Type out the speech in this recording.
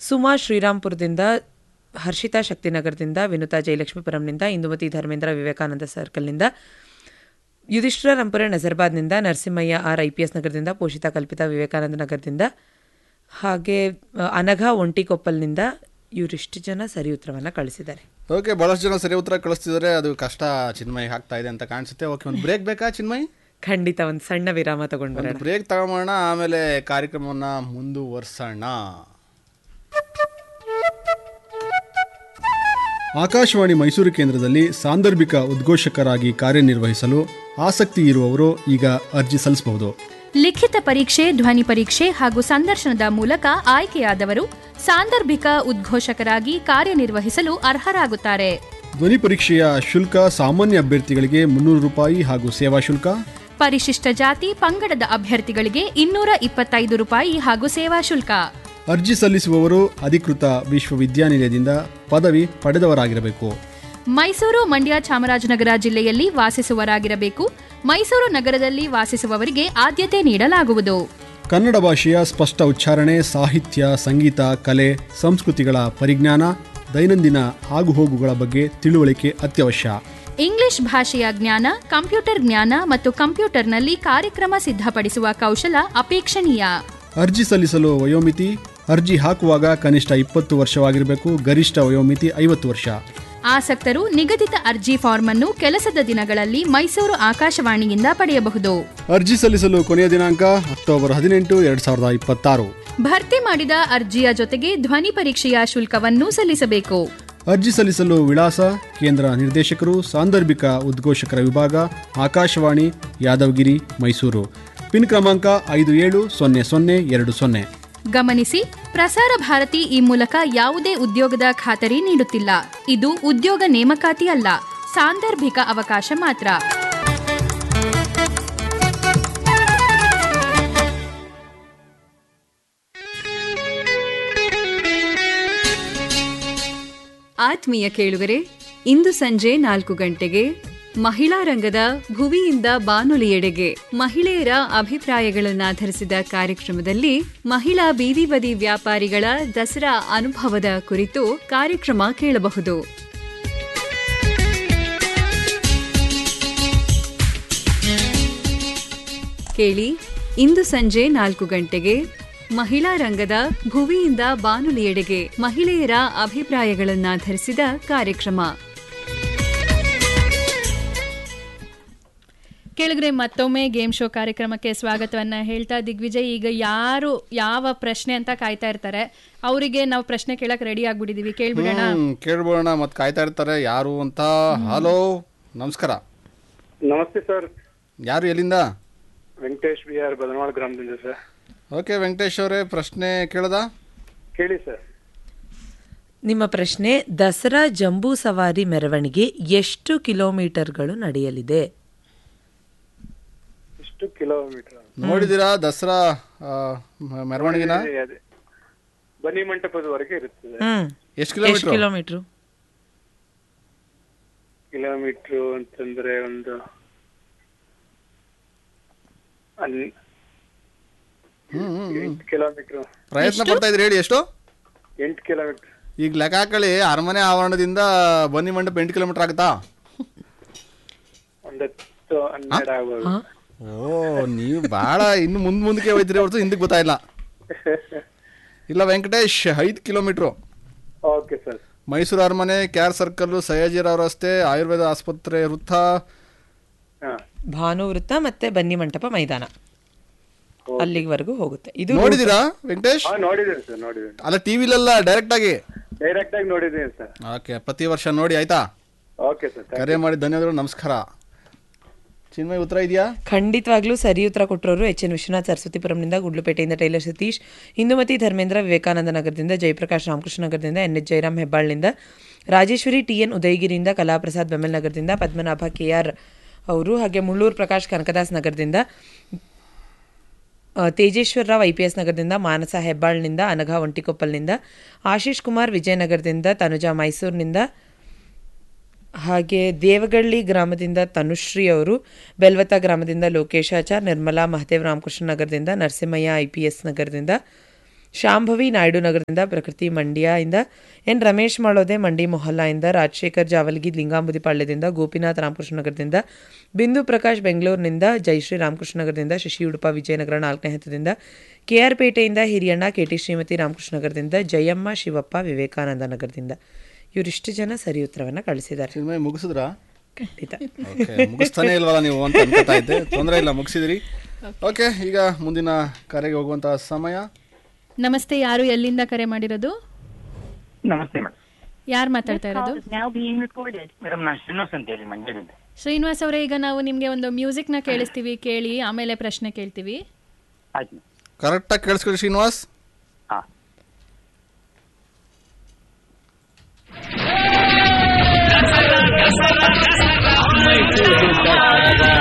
ಸುಮಾ ಶ್ರೀರಾಮ್ಪುರದಿಂದ ಹರ್ಷಿತಾ ಶಕ್ತಿನಗರದಿಂದ ವಿನುತಾ ಜಯಲಕ್ಷ್ಮೀಪುರಂನಿಂದ ಇಂದುಮತಿ ಧರ್ಮೇಂದ್ರ ವಿವೇಕಾನಂದ ಸರ್ಕಲ್ನಿಂದ ಯುಧಿಷ್ಠಿರ ರಂಪುರ ನಜರ್ಬಾದ್ನಿಂದ Narasimhaiah R I P S ನಗರದಿಂದ ಪೋಷಿತಾ ಕಲ್ಪಿತಾ ವಿವೇಕಾನಂದ ನಗರದಿಂದ ಹಾಗೆ ಆ, ಅನಘಾ ಒಂಟಿಕೊಪ್ಪಲ್ನಿಂದ ಇವರಿಷ್ಟು ಜನ ಸರಿ ಉತ್ತರವನ್ನು ಕಳಿಸಿದ್ದಾರೆ ಓಕೆ ಭಾಳಷ್ಟು ಜನ ಸರಿ ಉತ್ತರ ಕಳಿಸ್ತಿದ್ದಾರೆ ಅದು ಕಷ್ಟ ಚಿನ್ಮಯ್ ಆಗ್ತಾ ಇದೆ ಅಂತ ಕಾಣಿಸುತ್ತೆ ಓಕೆ ಒಂದು ಬ್ರೇಕ್ ಬೇಕಾ ಚಿನ್ಮಯ್ ಖಂಡಿತ ಒಂದು ಸಣ್ಣ ವಿರಾಮ ತಗೊಂಡು ಬರೋಣ ಒಂದು ಬ್ರೇಕ್ ತಗೊಂಬೋಣ ಆಮೇಲೆ ಕಾರ್ಯಕ್ರಮವನ್ನು ಮುಂದುವರ್ಸೋಣ ಆಕಾಶವಾಣಿ ಮೈಸೂರು ಕೇಂದ್ರದಲ್ಲಿ ಸಾಂದರ್ಭಿಕ ಉದ್ಘೋಷಕರಾಗಿ ಕಾರ್ಯನಿರ್ವಹಿಸಲು ಆಸಕ್ತಿ ಇರುವವರು ಈಗ ಅರ್ಜಿ ಸಲ್ಲಿಸಬಹುದು ಲಿಖಿತ ಪರೀಕ್ಷೆ ಧ್ವನಿ ಪರೀಕ್ಷೆ ಹಾಗೂ ಸಂದರ್ಶನದ ಮೂಲಕ ಆಯ್ಕೆಯಾದವರು ಸಾಂದರ್ಭಿಕ ಉದ್ಘೋಷಕರಾಗಿ ಕಾರ್ಯನಿರ್ವಹಿಸಲು ಅರ್ಹರಾಗುತ್ತಾರೆ ಧ್ವನಿ ಪರೀಕ್ಷೆಯ ಶುಲ್ಕ ಸಾಮಾನ್ಯ ಅಭ್ಯರ್ಥಿಗಳಿಗೆ ಮುನ್ನೂರು ರೂಪಾಯಿ ಹಾಗೂ ಸೇವಾ ಶುಲ್ಕ ಪರಿಶಿಷ್ಟ ಜಾತಿ ಪಂಗಡದ ಅಭ್ಯರ್ಥಿಗಳಿಗೆ ಇನ್ನೂರ ಇಪ್ಪತ್ತೈದು ರೂಪಾಯಿ ಹಾಗೂ ಸೇವಾ ಶುಲ್ಕ ಅರ್ಜಿ ಸಲ್ಲಿಸುವವರು ಅಧಿಕೃತ ವಿಶ್ವವಿದ್ಯಾನಿಲಯದಿಂದ ಪದವಿ ಪಡೆದವರಾಗಿರಬೇಕು ಮೈಸೂರು ಮಂಡ್ಯ ಚಾಮರಾಜನಗರ ಜಿಲ್ಲೆಯಲ್ಲಿ ವಾಸಿಸುವರಾಗಿರಬೇಕು ಮೈಸೂರು ನಗರದಲ್ಲಿ ವಾಸಿಸುವವರಿಗೆ ಆದ್ಯತೆ ನೀಡಲಾಗುವುದು ಕನ್ನಡ ಭಾಷೆಯ ಸ್ಪಷ್ಟ ಉಚ್ಚಾರಣೆ ಸಾಹಿತ್ಯ ಸಂಗೀತ ಕಲೆ ಸಂಸ್ಕೃತಿಗಳ ಪರಿಜ್ಞಾನ ದೈನಂದಿನ ಆಗುಹೋಗುಗಳ ಬಗ್ಗೆ ತಿಳುವಳಿಕೆ ಅತ್ಯವಶ್ಯ ಇಂಗ್ಲಿಷ್ ಭಾಷೆಯ ಜ್ಞಾನ ಕಂಪ್ಯೂಟರ್ ಜ್ಞಾನ ಮತ್ತು ಕಂಪ್ಯೂಟರ್ನಲ್ಲಿ ಕಾರ್ಯಕ್ರಮ ಸಿದ್ಧಪಡಿಸುವ ಕೌಶಲ ಅಪೇಕ್ಷಣೀಯ ಅರ್ಜಿ ಸಲ್ಲಿಸಲು ವಯೋಮಿತಿ ಅರ್ಜಿ ಹಾಕುವಾಗ ಕನಿಷ್ಠ ಇಪ್ಪತ್ತು ವರ್ಷವಾಗಿರಬೇಕು ಗರಿಷ್ಠ ವಯೋಮಿತಿ ಐವತ್ತು ವರ್ಷ ಆಸಕ್ತರು ನಿಗದಿತ ಅರ್ಜಿ ಫಾರ್ಮ್ ಅನ್ನು ಕೆಲಸದ ದಿನಗಳಲ್ಲಿ ಮೈಸೂರು ಆಕಾಶವಾಣಿಯಿಂದ ಪಡೆಯಬಹುದು ಅರ್ಜಿ ಸಲ್ಲಿಸಲು ಕೊನೆಯ ದಿನಾಂಕ ಅಕ್ಟೋಬರ್ ಹದಿನೆಂಟು ಎರಡ್ ಸಾವಿರದ ಇಪ್ಪತ್ತಾರು ಭರ್ತಿ ಮಾಡಿದ ಅರ್ಜಿಯ ಜೊತೆಗೆ ಧ್ವನಿ ಪರೀಕ್ಷೆಯ ಶುಲ್ಕವನ್ನು ಸಲ್ಲಿಸಬೇಕು ಅರ್ಜಿ ಸಲ್ಲಿಸಲು ವಿಳಾಸ ಕೇಂದ್ರ ನಿರ್ದೇಶಕರು ಸಾಂದರ್ಭಿಕ ಉದ್ಘೋಷಕರ ವಿಭಾಗ ಆಕಾಶವಾಣಿ ಯಾದವಗಿರಿ ಮೈಸೂರು ಪಿನ್ ಕ್ರಮಾಂಕ ಐದು ಏಳು ಸೊನ್ನೆ ಸೊನ್ನೆ ಎರಡು ಸೊನ್ನೆ ಗಮನಿಸಿ ಪ್ರಸಾರ ಭಾರತಿ ಈ ಮೂಲಕ ಯಾವುದೇ ಉದ್ಯೋಗದ ಖಾತರಿ ನೀಡುತ್ತಿಲ್ಲ ಇದು ಉದ್ಯೋಗ ನೇಮಕಾತಿ ಅಲ್ಲ ಸಾಂದರ್ಭಿಕ ಅವಕಾಶ ಮಾತ್ರ ಆತ್ಮೀಯ ಕೇಳುಗರೆ ಇಂದು ಸಂಜೆ ನಾಲ್ಕು ಗಂಟೆಗೆ ಮಹಿಳಾ ರಂಗದ ಭುವಿಯಿಂದ ಬಾನುಲಿಯೆಡೆಗೆ ಮಹಿಳೆಯರ ಅಭಿಪ್ರಾಯಗಳನ್ನಾಧರಿಸಿದ ಕಾರ್ಯಕ್ರಮದಲ್ಲಿ ಮಹಿಳಾ ಬೀದಿ ಬದಿ ವ್ಯಾಪಾರಿಗಳ ದಸರಾ ಅನುಭವದ ಕುರಿತು ಕಾರ್ಯಕ್ರಮ ಕೇಳಬಹುದು ಕೇಳಿ ಇಂದು ಸಂಜೆ ನಾಲ್ಕು ಗಂಟೆಗೆ ಮಹಿಳಾ ರಂಗದ ಭುವಿಯಿಂದ ಬಾನುಲಿಯೆಡೆಗೆ ಮಹಿಳೆಯರ ಅಭಿಪ್ರಾಯಗಳನ್ನಾಧರಿಸಿದ ಕಾರ್ಯಕ್ರಮ ಕೇಳಿದ್ರೆ ಮತ್ತೊಮ್ಮೆ ಗೇಮ್ ಶೋ ಕಾರ್ಯಕ್ರಮಕ್ಕೆ ಸ್ವಾಗತವನ್ನ ಹೇಳ್ತಾ ದಿಗ್ವಿಜಯ್ ಈಗ ಯಾರು ಯಾವ ಪ್ರಶ್ನೆ ಅಂತ ಕಾಯ್ತಾ ಇರ್ತಾರೆ ಅವರಿಗೆ ನಾವು ಪ್ರಶ್ನೆ ಕೇಳಕ್ ರೆಡಿ ಆಗ್ಬಿಟ್ಟಿದೀವಿ ಕೇಳ್ಬಿಡೋಣ ಹ್ಮ್ ಕೇಳ್ಬೋಣ ಮತ್ತೆ ಕಾಯ್ತಾ ಇರ್ತಾರೆ ಯಾರು ಅಂತ ಹಲೋ ನಮಸ್ಕಾರ ನಮಸ್ತೆ ಸರ್ ಯಾರು ಎಲ್ಲಿಂದ ವೆಂಕಟೇಶ್ ಬಿ ಆರ್ ಬದನವಾಳ ಗ್ರಾಮದಿಂದ ಸರ್ ಓಕೆ ವೆಂಕಟೇಶ್ ಅವರೇ ಪ್ರಶ್ನೆ ಕೇಳದ ಕೇಳಿ ಸರ್ ನಿಮ್ಮ ಪ್ರಶ್ನೆ ದಸರಾ ಜಂಬೂ ಸವಾರಿ ಮೆರವಣಿಗೆ ಎಷ್ಟು ಕಿಲೋಮೀಟರ್ಗಳು ನಡೆಯಲಿದೆ ಎಷ್ಟು ಕಿಲೋಮೀಟರ್ ನೋಡಿದಿರಾ ದಸರಾ ಆ, ಮ- ಮೆರವಣಿಗೆನ ಅದೇ ಬನ್ನಿ ಮಂಟಪದವರೆಗೆ ಇರುತ್ತದೆ ಹ್ಮ್ ಎಷ್ಟು ಎಷ್ಟು ಕಿಲೋಮೀಟರ್ ಕಿಲೋಮೀಟ್ರು ಕಿಲೋಮೀಟರ್ ಅಂತಂದ್ರೆ ಒಂದು ಅನ್- ಎಂಟು ಕಿಲೋಮೀಟರ್ ಪ್ರಯತ್ನ ಪಡ್ತಾ ಇದ್ರಿ ಹೇಳಿ ಎಷ್ಟು ಎಂಟು ಕಿಲೋಮೀಟರ್ ಈಗ ಲೆಕ್ಕ ಹಾಕೊಳ್ಳಿ ಅರಮನೆ ಆವರಣದಿಂದ ಬನ್ನಿ ಮಂಟಪ ಎಂಟು ಕಿಲೋಮೀಟರ್ ಆಗುತ್ತಾ ಒಂದ್ ಹತ್ತು ಹನ್ನೆರಡು ಆಗ್ಬೋದು ಓ ನೀವು ಭಾಳ ಇನ್ನು ಮುಂದ್ ಮುಂದಕ್ಕೆ ಹೋಯ್ತಿರಿ ಹೊರತು ಹಿಂದಕ್ಕೆ ಗೊತ್ತಾಯಿಲ್ಲ ಇಲ್ಲ ವೆಂಕಟೇಶ್ ಐದು ಕಿಲೋಮೀಟ್ರು ಓಕೆ ಸರ್ ಮೈಸೂರು ಅರಮನೆ ಕ್ಯಾರ್ ಸರ್ಕಲ್ ಸಯಾಜಿರಾವ್ ರಸ್ತೆ ಆಯುರ್ವೇದ ಆಸ್ಪತ್ರೆ ವೃತ್ತ ಹಾ ಭಾನು ವೃತ್ತ ಮತ್ತೆ ಬನ್ನಿ ಮಂಟಪ ಮೈದಾನ ಅಲ್ಲಿವರೆಗೂ ಹೋಗುತ್ತೆ ಇದು ನೋಡಿದೀರಾ ವೆಂಕಟೇಶ್ ಹಾ ನೋಡಿದ್ದೇನೆ ಸರ್ ನೋಡಿದ್ದೇನೆ ಅಲ್ಲ ಟಿವಿಲೆಲ್ಲ ಡೈರೆಕ್ಟ್ ಆಗಿ ಡೈರೆಕ್ಟ್ ಆಗಿ ನೋಡಿದ್ದೇನೆ ಸರ್ ಓಕೆ ಪ್ರತಿ ವರ್ಷ ನೋಡಿ ಆಯ್ತಾ ಓಕೆ ಸರ್ ಕರೆ ಮಾಡಿ ಧನ್ಯವಾದಗಳು ನಮಸ್ಕಾರ ಚಿನ್ಮಯ್ ಉತ್ತರ ಇದೆಯಾ ಖಂಡಿತವಾಗ್ಲೂ ಸರಿ ಉತ್ತರ ಕೊಟ್ಟರೋರು ಎಚ್ ಎನ್ ವಿಶ್ವನಾಥ್ ಸರಸ್ವತಿಪುರಂನಿಂದ ಗುಡ್ಲುಪೇಟೆಯಿಂದ ಟೈಲರ್ ಸತೀಶ್ ಇಂದುಮತಿ ಧರ್ಮೇಂದ್ರ ವಿವೇಕಾನಂದ ನಗರದಿಂದ ಜಯಪ್ರಕಾಶ್ ರಾಮಕೃಷ್ಣ ನಗರದಿಂದ ಎನ್ ಎಚ್ ಜಯರಾಮ್ ಹೆಬ್ಬಾಳ್ನಿಂದ ರಾಜೇಶ್ವರಿ ಟಿ ಎನ್ ಉದಯಗಿರಿಯಿಂದ ಕಲಾಪ್ರಸಾದ್ ಬೆಮೆಲ್ ನಗರದಿಂದ ಪದ್ಮನಾಭ ಕೆ ಆರ್ ಅವರು ಹಾಗೆ ಮುಳ್ಳೂರು ಪ್ರಕಾಶ್ ಕನಕದಾಸ್ ನಗರದಿಂದ ಆ, Tejeshwar Rao I P S ನಗರದಿಂದ ಮಾನಸ ಹೆಬ್ಬಾಳ್ನಿಂದ ಅನಘಾ ಒಂಟಿಕೊಪ್ಪಲ್ನಿಂದ ಆಶೀಶ್ ಕುಮಾರ್ ವಿಜಯನಗರದಿಂದ ತನುಜಾ ಮೈಸೂರಿನಿಂದ ಹಾಗೆ ದೇವಗಳ್ಳಿ ಗ್ರಾಮದಿಂದ ತನುಶ್ರೀ ಅವರು ಬೆಲ್ವತ್ತ ಗ್ರಾಮದಿಂದ ಲೋಕೇಶಾಚಾರ್ ನಿರ್ಮಲಾ ಮಹದೇವ್ ರಾಮಕೃಷ್ಣ ನಗರದಿಂದ ನರಸಿಂಹಯ್ಯ ಐ ಪಿ ಎಸ್ ನಗರದಿಂದ ಶಾಂಭವಿ ನಾಯ್ಡು ನಗರದಿಂದ ಪ್ರಕೃತಿ ಮಂಡ್ಯದಿಂದ ಎನ್ ರಮೇಶ್ ಮಾಳೋದೆ ಮಂಡಿ ಮೊಹಲ್ಲಾಯಿಂದ ರಾಜಶೇಖರ್ ಜಾವಲ್ಗಿ ಲಿಂಗಾಂಬುದಿಪಾಳ್ಯದಿಂದ ಗೋಪಿನಾಥ್ ರಾಮಕೃಷ್ಣ ನಗರದಿಂದ ಬಿಂದು ಪ್ರಕಾಶ್ ಬೆಂಗಳೂರಿನಿಂದ ಜಯಶ್ರೀ ರಾಮಕೃಷ್ಣ ನಗರದಿಂದ ಶಶಿ ಉಡುಪ ವಿಜಯನಗರ ನಾಲ್ಕನೇ ಹಂತದಿಂದ ಕೆಆರ್ ಪೇಟೆಯಿಂದ ಹಿರಿಯಣ್ಣ ಕೆಟಿ ಶ್ರೀಮತಿ ರಾಮಕೃಷ್ಣ ನಗರದಿಂದ ಜಯಮ್ಮ ಶಿವಪ್ಪ ವಿವೇಕಾನಂದ ನಗರದಿಂದ ಇವರಿಷ್ಟು ಜನ ಸರಿ ಉತ್ತರವನ್ನು ಕಳಿಸಿದ್ದಾರೆ ಚಿನ್ಮಯ್ ಮುಗಿಸಿದ್ರಾ ಖಂಡಿತ ಓಕೆ ಮುಗಿಸ್ತಾನೆ ಇಲ್ವಲ್ಲ ನೀವು ಅಂತ ಅನ್ಕೋತಾ ಇದ್ದೆ ತೊಂದರೆ ಇಲ್ಲ ಮುಗಿಸಿದ್ರಿ ಓಕೆ ಈಗ ಮುಂದಿನ ಕರೆಗೆ ಹೋಗುವಂತ ಸಮಯ ನಮಸ್ತೆ ಯಾರು ಎಲ್ಲಿಂದ ಕರೆ ಮಾಡಿರೋದು ನಮಸ್ತೆ ಮೇಡಮ್ ಯಾರು ಮಾತಾಡ್ತಾ ಇರೋದು ಮೇಡಮ್ ನಾನು ಶ್ರೀನಿವಾಸ್ ಅಂತ ಹೇಳಿ ಮಂಡ್ಯದಿಂದ ಶ್ರೀನಿವಾಸ್ ಅವರೇ ಈಗ ನಾವು ನಿಮಗೆ ಒಂದು ಮ್ಯೂಸಿಕ್ನ ಕೇಳಿಸ್ತೀವಿ ಕೇಳಿ ಆಮೇಲೆ ಪ್ರಶ್ನೆ ಕೇಳ್ತೀವಿ ಆಯ್ತು ಕರೆಕ್ಟಾಗಿ ಕೇಳಿಸ್ಕೊಳ್ಳಿ ಶ್ರೀನಿವಾಸ್ ಹಾ